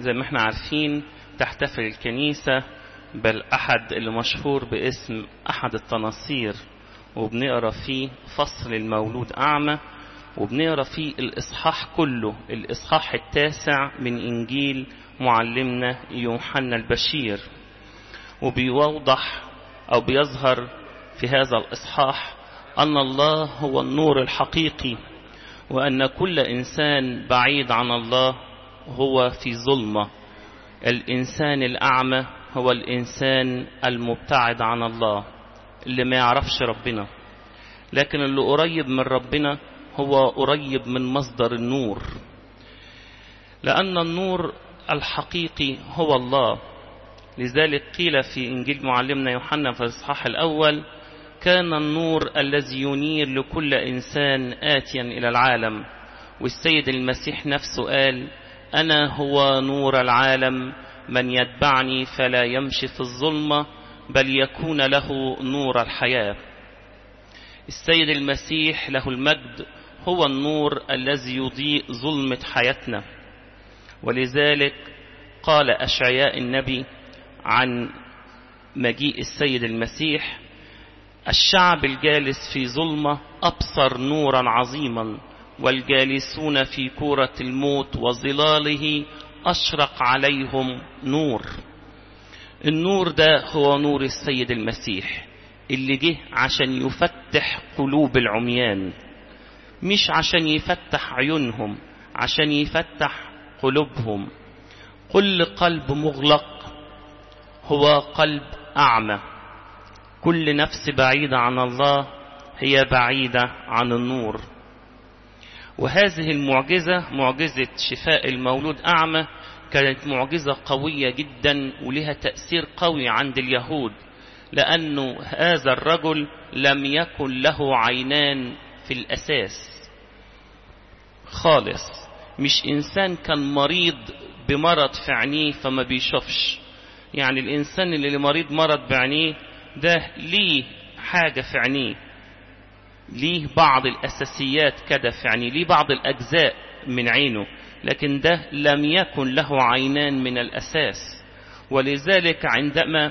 زي ما احنا عارفين تحتفل الكنيسة بالأحد اللي مشهور باسم أحد التناصير وبنقرا فيه فصل المولود أعمى وبنقرا فيه الإصحاح كله الإصحاح التاسع من إنجيل معلمنا يوحنا البشير وبيوضح أو بيظهر في هذا الإصحاح أن الله هو النور الحقيقي وأن كل إنسان بعيد عن الله هو في ظلمة الإنسان الأعمى هو الإنسان المبتعد عن الله اللي ما يعرفش ربنا لكن اللي قريب من ربنا هو قريب من مصدر النور لأن النور الحقيقي هو الله لذلك قيل في إنجيل معلمنا يوحنا في الإصحاح الأول كان النور الذي ينير لكل إنسان آتيا إلى العالم والسيد المسيح نفسه قال أنا هو نور العالم من يتبعني فلا يمشي في الظلمة بل يكون له نور الحياة السيد المسيح له المجد هو النور الذي يضيء ظلمة حياتنا ولذلك قال أشعياء النبي عن مجيء السيد المسيح الشعب الجالس في ظلمة أبصر نورا عظيما والجالسون في كورة الموت وظلاله أشرق عليهم نور النور ده هو نور السيد المسيح اللي جه عشان يفتح قلوب العميان مش عشان يفتح عيونهم عشان يفتح قلوبهم كل قلب مغلق هو قلب أعمى كل نفس بعيدة عن الله هي بعيدة عن النور وهذه المعجزة معجزة شفاء المولود أعمى كانت معجزة قوية جدا ولها تأثير قوي عند اليهود لأنه هذا الرجل لم يكن له عينان في الأساس خالص مش إنسان كان مريض بمرض في عينيه فما بيشوفش يعني الإنسان اللي مريض مرض بعينيه ده ليه حاجة في عينيه ليه بعض الأساسيات كده في عينيه ليه بعض الأجزاء من عينه لكن ده لم يكن له عينان من الأساس ولذلك عندما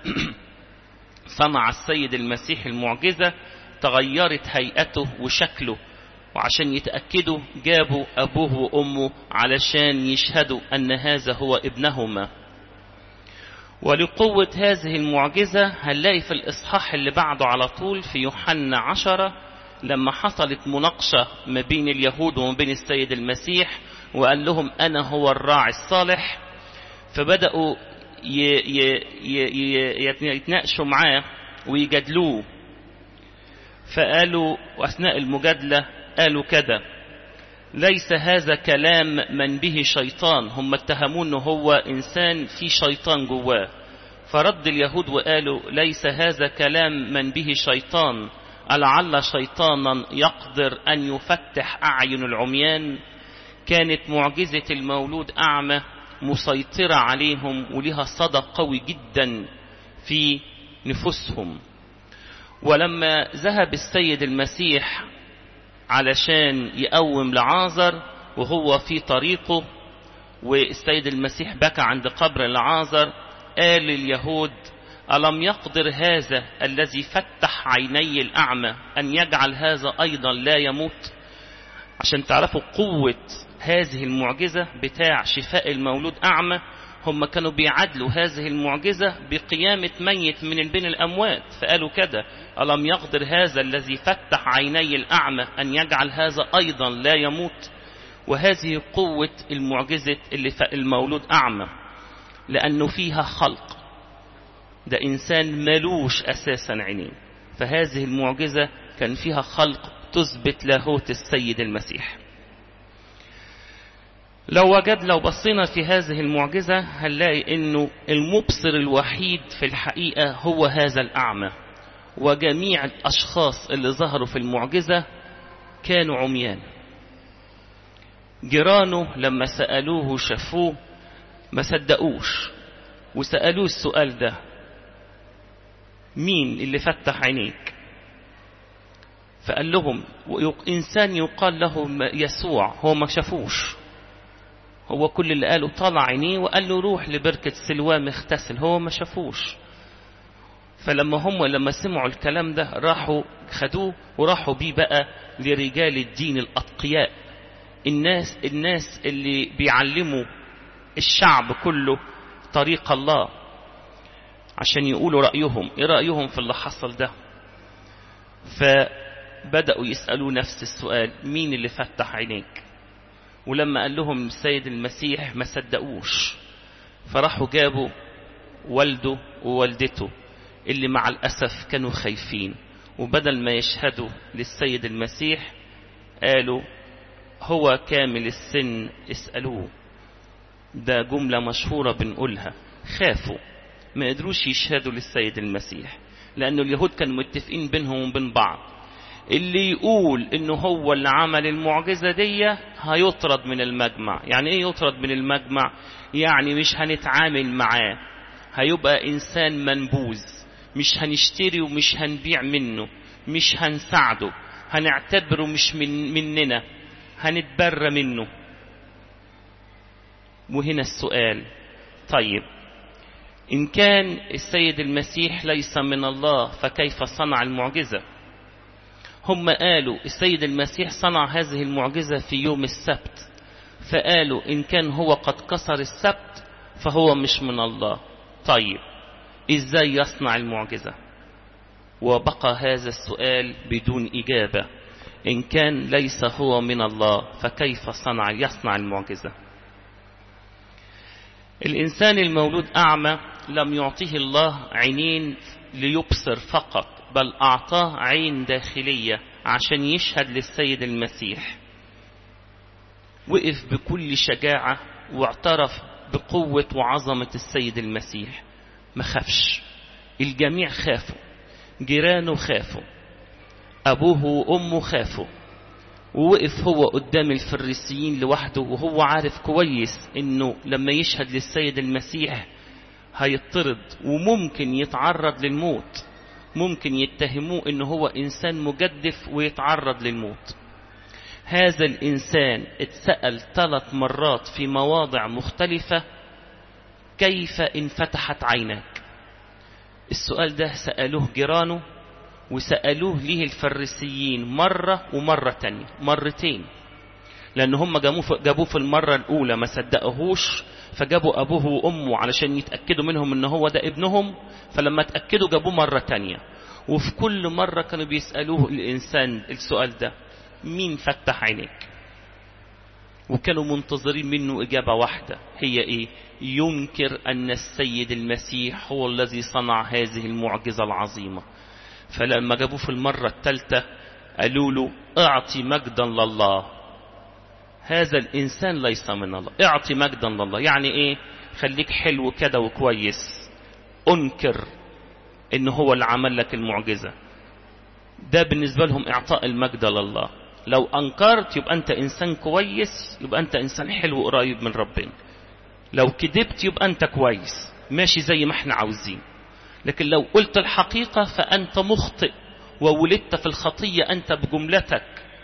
صنع السيد المسيح المعجزة تغيرت هيئته وشكله وعشان يتأكدوا جابوا أبوه وأمه علشان يشهدوا أن هذا هو ابنهما ولقوة هذه المعجزة هنلاقي في الإصحاح اللي بعده على طول في يوحنا عشرة لما حصلت مناقشة ما بين اليهود وما بين السيد المسيح وقال لهم أنا هو الراعي الصالح فبدأوا يتناقشوا معاه ويجادلوه فقالوا وأثناء المجادلة قالوا كده ليس هذا كلام من به شيطان هم اتهموه انه هو انسان في شيطان جواه فرد اليهود وقالوا ليس هذا كلام من به شيطان ألعل شيطانا يقدر أن يفتح أعين العميان كانت معجزة المولود أعمى مسيطرة عليهم ولها صدى قوي جدا في نفوسهم ولما ذهب السيد المسيح علشان يقوم لعازر وهو في طريقه والسيد المسيح بكى عند قبر لعازر قال لليهود ألم يقدر هذا الذي فتح عيني الأعمى أن يجعل هذا أيضا لا يموت عشان تعرفوا قوة هذه المعجزة بتاع شفاء المولود أعمى هم كانوا بيعدلوا هذه المعجزة بقيامة ميت من بين الأموات فقالوا كده ألم يقدر هذا الذي فتح عيني الأعمى أن يجعل هذا أيضا لا يموت وهذه قوة المعجزة اللي المولود أعمى لأنه فيها خلق ده إنسان ملوش أساسا عينين فهذه المعجزة كان فيها خلق تثبت لاهوت السيد المسيح لو وجد لو بصينا في هذه المعجزة هنلاقي انه المبصر الوحيد في الحقيقة هو هذا الأعمى وجميع الأشخاص اللي ظهروا في المعجزة كانوا عميان جيرانه لما سألوه وشافوه ما صدقوش وسألوه السؤال ده مين اللي فتح عينيك فقال لهم إنسان يقال له يسوع هو ما شافوش هو كل اللي قاله طلع عينيه وقال له روح لبركة سلوام اغتسل هو ما شافوش فلما هم لما سمعوا الكلام ده راحوا خدوه وراحوا بيه بقى لرجال الدين الأتقياء الناس الناس اللي بيعلموا الشعب كله طريق الله عشان يقولوا رأيهم ايه رأيهم في اللي حصل ده فبدأوا يسألوا نفس السؤال مين اللي فتح عينيك ولما قال لهم السيد المسيح ما صدقوش فراحوا جابوا والده ووالدته اللي مع الأسف كانوا خايفين وبدل ما يشهدوا للسيد المسيح قالوا هو كامل السن اسألوه ده جملة مشهورة بنقولها خافوا ما قدروش يشهدوا للسيد المسيح لأنه اليهود كانوا متفقين بينهم وبين بعض اللي يقول انه هو اللي عمل المعجزة دي هيطرد من المجمع يعني ايه يطرد من المجمع يعني مش هنتعامل معاه هيبقى انسان منبوذ مش هنشتري ومش هنبيع منه مش هنساعده هنعتبره مش من مننا هنتبرى منه وهنا السؤال طيب إن كان السيد المسيح ليس من الله فكيف صنع المعجزة هم قالوا السيد المسيح صنع هذه المعجزة في يوم السبت فقالوا إن كان هو قد كسر السبت فهو مش من الله طيب إزاي يصنع المعجزة وبقى هذا السؤال بدون إجابة إن كان ليس هو من الله فكيف صنع يصنع المعجزة الإنسان المولود أعمى لم يعطيه الله عينين ليبصر فقط بل أعطاه عين داخلية عشان يشهد للسيد المسيح وقف بكل شجاعة واعترف بقوة وعظمة السيد المسيح ما خافش الجميع خافوا جيرانه خافوا أبوه وأمه خافوا ووقف هو قدام الفريسيين لوحده وهو عارف كويس انه لما يشهد للسيد المسيح هيطرد وممكن يتعرض للموت ممكن يتهموه انه هو انسان مجدف ويتعرض للموت هذا الانسان اتسأل ثلاث مرات في مواضع مختلفة كيف انفتحت عيناك السؤال ده سألوه جيرانه وسألوه ليه الفريسيين مرة ومرة تانية مرتين لأن هم جابوه في المرة الأولى ما صدقوهوش فجابوا أبوه وأمه علشان يتأكدوا منهم إن هو ده ابنهم فلما تأكدوا جابوه مرة تانية وفي كل مرة كانوا بيسألوه الإنسان السؤال ده مين فتح عينيك وكانوا منتظرين منه إجابة واحدة هي إيه ينكر أن السيد المسيح هو الذي صنع هذه المعجزة العظيمة فلما جابوه في المرة الثالثة قالوا له اعطي مجدا لله هذا الإنسان ليس من الله اعطي مجدا لله يعني ايه خليك حلو كده وكويس انكر ان هو اللي عمل لك المعجزة ده بالنسبة لهم اعطاء المجد لله لو انكرت يبقى انت انسان كويس يبقى انت انسان حلو قريب من ربنا لو كذبت يبقى انت كويس ماشي زي ما احنا عاوزين لكن لو قلت الحقيقة فأنت مخطئ وولدت في الخطية أنت بجملتك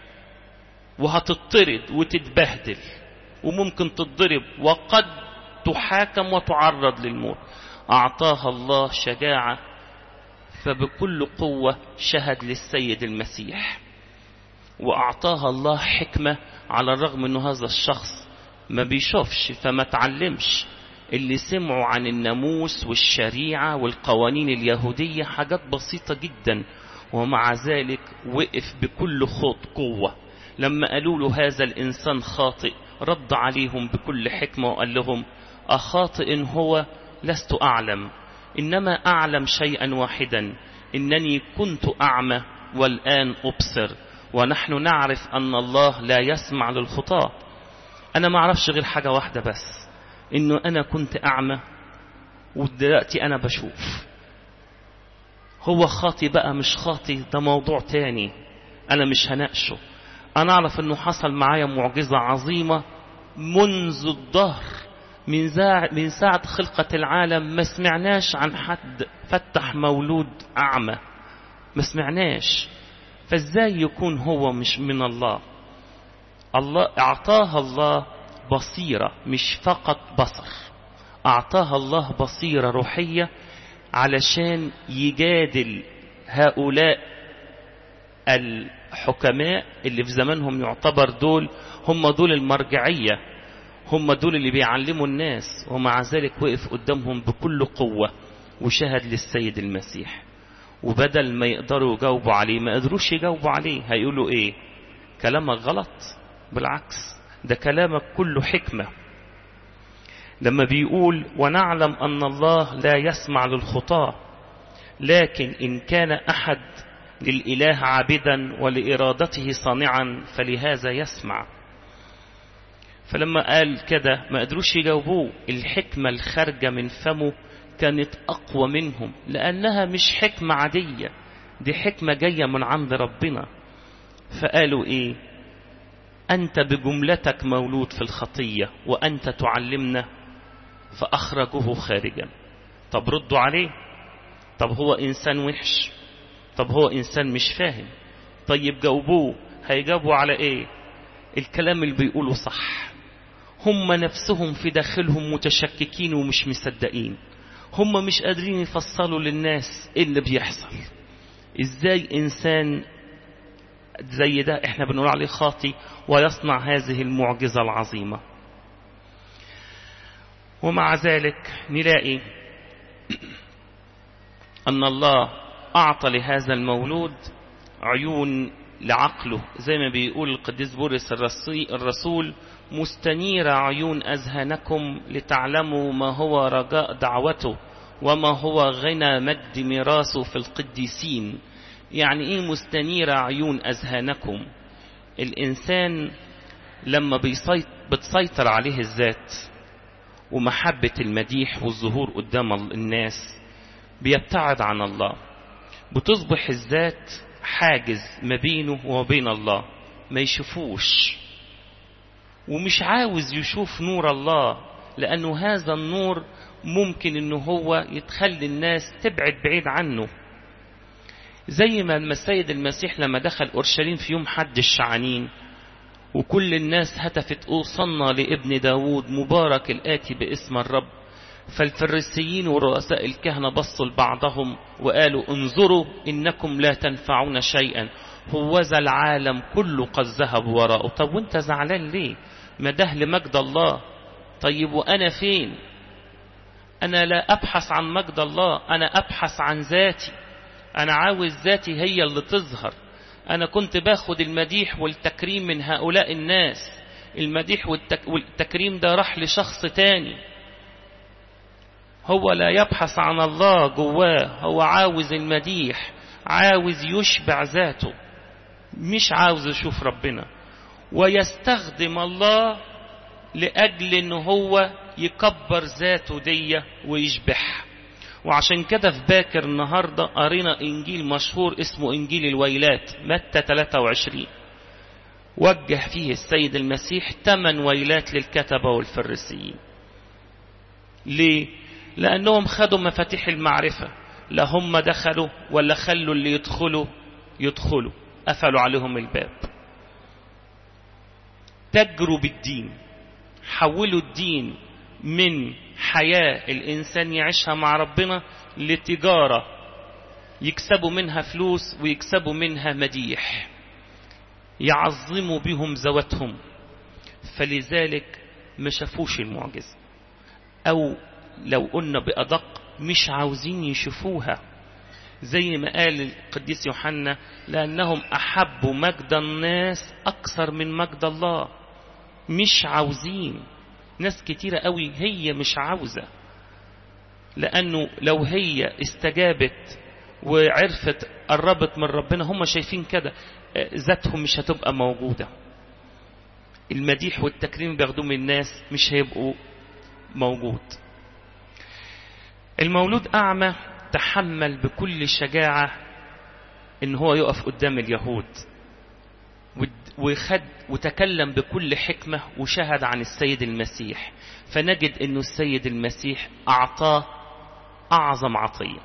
وهتطرد وتتبهدل وممكن تتضرب وقد تحاكم وتعرض للموت أعطاها الله شجاعة فبكل قوة شهد للسيد المسيح وأعطاها الله حكمة على الرغم أنه هذا الشخص ما بيشوفش فما تعلمش اللي سمعوا عن الناموس والشريعة والقوانين اليهودية حاجات بسيطة جدا ومع ذلك وقف بكل خط قوة لما قالوا له هذا الإنسان خاطئ رد عليهم بكل حكمة وقال لهم أخاطئ هو لست أعلم إنما أعلم شيئا واحدا إنني كنت أعمى والآن أبصر ونحن نعرف أن الله لا يسمع للخطاة أنا ما أعرفش غير حاجة واحدة بس إنه أنا كنت أعمى ودلوقتي أنا بشوف هو خاطي بقى مش خاطي ده موضوع تاني أنا مش هناقشه أنا أعرف إنه حصل معايا معجزة عظيمة منذ الظهر من, من ساعة خلقة العالم ما سمعناش عن حد فتح مولود أعمى ما سمعناش فازاي يكون هو مش من الله الله اعطاها الله بصيرة مش فقط بصر أعطاها الله بصيرة روحية علشان يجادل هؤلاء الحكماء اللي في زمانهم يعتبر دول هم دول المرجعية هم دول اللي بيعلموا الناس ومع ذلك وقف قدامهم بكل قوة وشهد للسيد المسيح وبدل ما يقدروا يجاوبوا عليه ما قدروش يجاوبوا عليه هيقولوا ايه كلامك غلط بالعكس ده كلامك كله حكمة لما بيقول ونعلم أن الله لا يسمع للخطاة لكن إن كان أحد للإله عابدا ولإرادته صانعا فلهذا يسمع فلما قال كده ما قدروش يجاوبوه الحكمة الخارجة من فمه كانت أقوى منهم لأنها مش حكمة عادية دي حكمة جاية من عند ربنا فقالوا إيه أنت بجملتك مولود في الخطية وأنت تعلمنا فأخرجوه خارجا طب ردوا عليه طب هو إنسان وحش طب هو إنسان مش فاهم طيب جاوبوه هيجاوبوا على إيه الكلام اللي بيقوله صح هم نفسهم في داخلهم متشككين ومش مصدقين هم مش قادرين يفصلوا للناس ايه اللي بيحصل ازاي انسان زي ده احنا بنقول عليه خاطي ويصنع هذه المعجزة العظيمة ومع ذلك نلاقي أن الله أعطى لهذا المولود عيون لعقله زي ما بيقول القديس بولس الرسول مستنير عيون أذهانكم لتعلموا ما هو رجاء دعوته وما هو غنى مجد ميراثه في القديسين يعني إيه مستنير عيون أذهانكم الإنسان لما بيسيط بتسيطر عليه الذات ومحبة المديح والظهور قدام الناس بيبتعد عن الله بتصبح الذات حاجز ما بينه وبين الله ما يشوفوش ومش عاوز يشوف نور الله لأنه هذا النور ممكن أنه هو يتخلي الناس تبعد بعيد عنه زي ما السيد المسيح لما دخل أورشليم في يوم حد الشعانين وكل الناس هتفت أوصلنا لابن داود مبارك الآتي باسم الرب فالفريسيين ورؤساء الكهنة بصوا لبعضهم وقالوا انظروا إنكم لا تنفعون شيئا هوذا العالم كله قد ذهب وراءه طب وانت زعلان ليه ما ده لمجد الله طيب وأنا فين أنا لا أبحث عن مجد الله أنا أبحث عن ذاتي أنا عاوز ذاتي هي اللي تظهر أنا كنت باخد المديح والتكريم من هؤلاء الناس المديح والتك... والتكريم ده راح لشخص تاني هو لا يبحث عن الله جواه هو عاوز المديح عاوز يشبع ذاته مش عاوز يشوف ربنا ويستخدم الله لأجل ان هو يكبر ذاته دي ويشبعها وعشان كده في باكر النهاردة قرينا إنجيل مشهور اسمه إنجيل الويلات متى 23 وجه فيه السيد المسيح ثمان ويلات للكتبة والفريسيين ليه؟ لأنهم خدوا مفاتيح المعرفة لا هم دخلوا ولا خلوا اللي يدخلوا يدخلوا قفلوا عليهم الباب تجروا بالدين حولوا الدين من حياة الإنسان يعيشها مع ربنا لتجارة يكسبوا منها فلوس ويكسبوا منها مديح يعظموا بهم ذواتهم فلذلك ما شافوش المعجزة أو لو قلنا بأدق مش عاوزين يشوفوها زي ما قال القديس يوحنا لأنهم أحبوا مجد الناس أكثر من مجد الله مش عاوزين ناس كتيرة قوي هي مش عاوزة لأنه لو هي استجابت وعرفت قربت من ربنا هم شايفين كده ذاتهم مش هتبقى موجودة المديح والتكريم بياخدوه من الناس مش هيبقوا موجود المولود أعمى تحمل بكل شجاعة ان هو يقف قدام اليهود وخد وتكلم بكل حكمة وشهد عن السيد المسيح فنجد انه السيد المسيح اعطاه اعظم عطية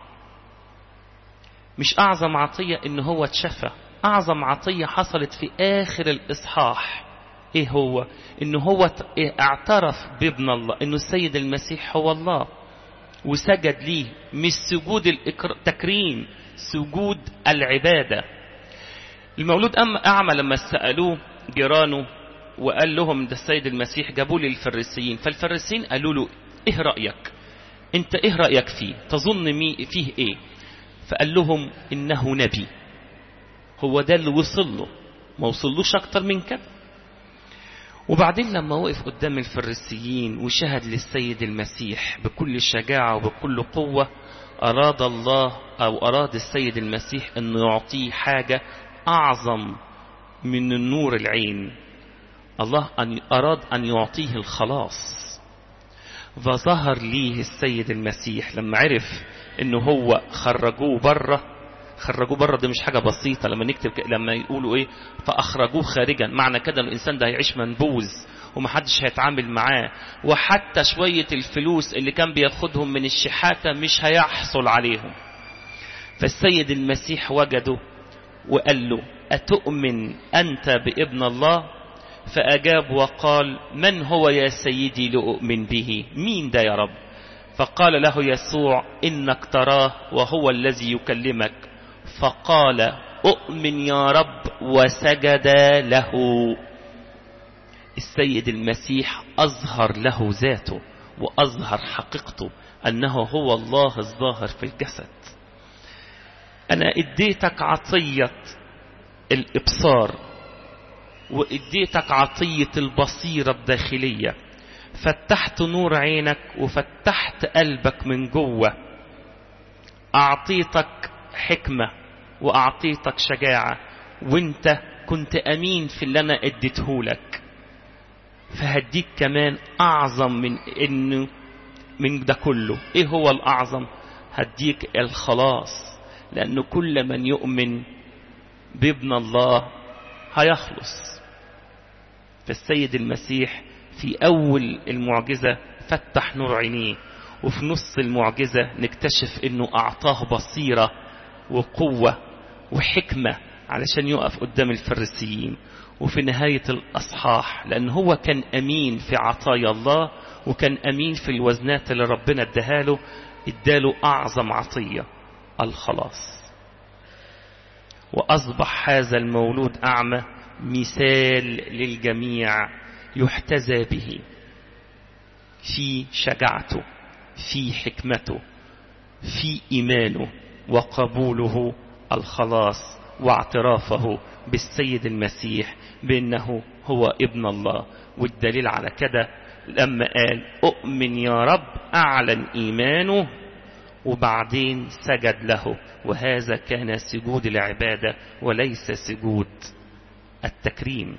مش اعظم عطية ان هو اتشفى اعظم عطية حصلت في اخر الاصحاح ايه هو انه هو إيه اعترف بابن الله انه السيد المسيح هو الله وسجد ليه مش سجود التكريم سجود العبادة المولود أم أعمى لما سألوه جيرانه وقال لهم ده السيد المسيح جابوا لي الفريسيين فالفريسيين قالوا له ايه رأيك انت ايه رأيك فيه تظن مي فيه ايه فقال لهم انه نبي هو ده اللي وصل له ما وصلوش اكتر من كده وبعدين لما وقف قدام الفريسيين وشهد للسيد المسيح بكل شجاعة وبكل قوة أراد الله أو أراد السيد المسيح أنه يعطيه حاجة أعظم من النور العين الله أن أراد أن يعطيه الخلاص فظهر ليه السيد المسيح لما عرف أنه هو خرجوه بره خرجوه بره دي مش حاجة بسيطة لما نكتب لما يقولوا ايه فأخرجوه خارجا معنى كده الإنسان ده هيعيش منبوذ ومحدش هيتعامل معاه وحتى شوية الفلوس اللي كان بياخدهم من الشحاتة مش هيحصل عليهم فالسيد المسيح وجده وقال له أتؤمن أنت بابن الله فأجاب وقال من هو يا سيدي لأؤمن به مين ده يا رب فقال له يسوع إنك تراه وهو الذي يكلمك فقال أؤمن يا رب وسجد له السيد المسيح أظهر له ذاته وأظهر حقيقته أنه هو الله الظاهر في الجسد أنا اديتك عطية الإبصار واديتك عطية البصيرة الداخلية فتحت نور عينك وفتحت قلبك من جوه أعطيتك حكمة وأعطيتك شجاعة وانت كنت أمين في اللي أنا اديتهولك فهديك كمان أعظم من إنه من ده كله إيه هو الأعظم هديك الخلاص لأنه كل من يؤمن بابن الله هيخلص فالسيد المسيح في أول المعجزة فتح نور عينيه وفي نص المعجزة نكتشف انه اعطاه بصيرة وقوة وحكمة علشان يقف قدام الفريسيين وفي نهاية الأصحاح لأن هو كان أمين في عطايا الله وكان أمين في الوزنات اللي ربنا اداله اداله أعظم عطية الخلاص وأصبح هذا المولود أعمى مثال للجميع يحتذى به في شجاعته في حكمته في إيمانه وقبوله الخلاص واعترافه بالسيد المسيح بأنه هو ابن الله والدليل على كده لما قال أؤمن يا رب أعلن إيمانه وبعدين سجد له وهذا كان سجود العبادة وليس سجود التكريم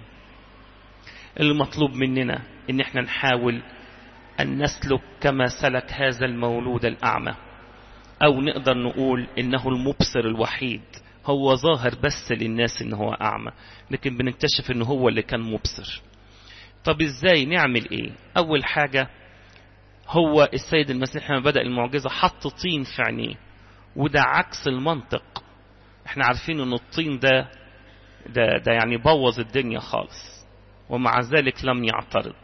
المطلوب مننا ان احنا نحاول ان نسلك كما سلك هذا المولود الاعمى او نقدر نقول انه المبصر الوحيد هو ظاهر بس للناس ان هو اعمى لكن بنكتشف ان هو اللي كان مبصر طب ازاي نعمل ايه اول حاجة هو السيد المسيح لما بدأ المعجزة حط طين في عينيه وده عكس المنطق احنا عارفين ان الطين ده ده, ده يعني بوظ الدنيا خالص ومع ذلك لم يعترض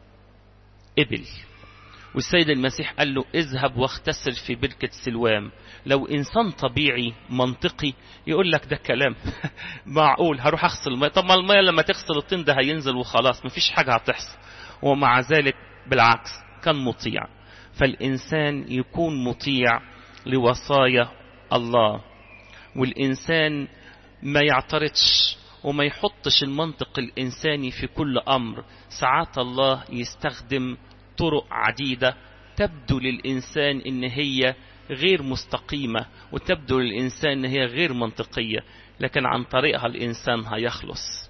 قبل والسيد المسيح قال له اذهب واغتسل في بركة سلوام لو إنسان طبيعي منطقي يقول لك ده كلام معقول هروح أغسل المية طب ما المية لما تغسل الطين ده هينزل وخلاص مفيش حاجة هتحصل ومع ذلك بالعكس كان مطيع فالإنسان يكون مطيع لوصايا الله والإنسان ما يعترضش وما يحطش المنطق الإنساني في كل أمر ساعات الله يستخدم طرق عديدة تبدو للإنسان إن هي غير مستقيمة وتبدو للإنسان إن هي غير منطقية لكن عن طريقها الإنسان هيخلص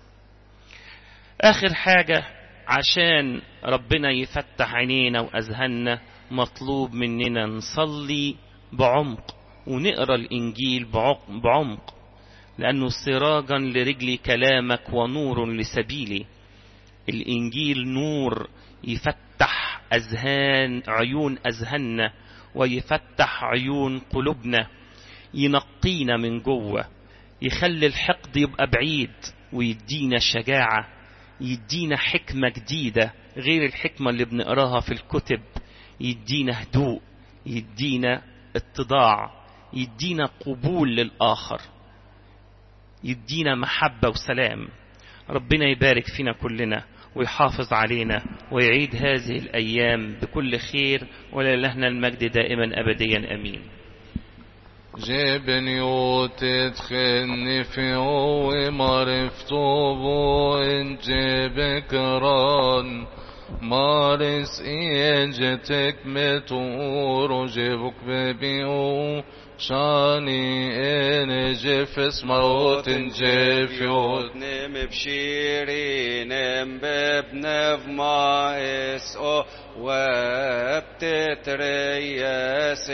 آخر حاجة عشان ربنا يفتح عينينا وأذهاننا مطلوب مننا نصلي بعمق ونقرأ الإنجيل بعمق لأنه سراجا لرجلي كلامك ونور لسبيلي الإنجيل نور يفتح أذهان عيون أذهاننا ويفتح عيون قلوبنا ينقينا من جوه يخلي الحقد يبقى بعيد ويدينا شجاعة يدينا حكمة جديدة غير الحكمة اللي بنقراها في الكتب يدينا هدوء يدينا اتضاع يدينا قبول للآخر يدينا محبة وسلام ربنا يبارك فينا كلنا ويحافظ علينا ويعيد هذه الأيام بكل خير ولله المجد دائما أبديا أمين جبن يوتد خني في هو معرفته بو ان جبكران مارس إيجتك متور جبك ببيو شاني إن جفس موت جفيوت نم بشيري نم ببنف ما اس او وبتتريس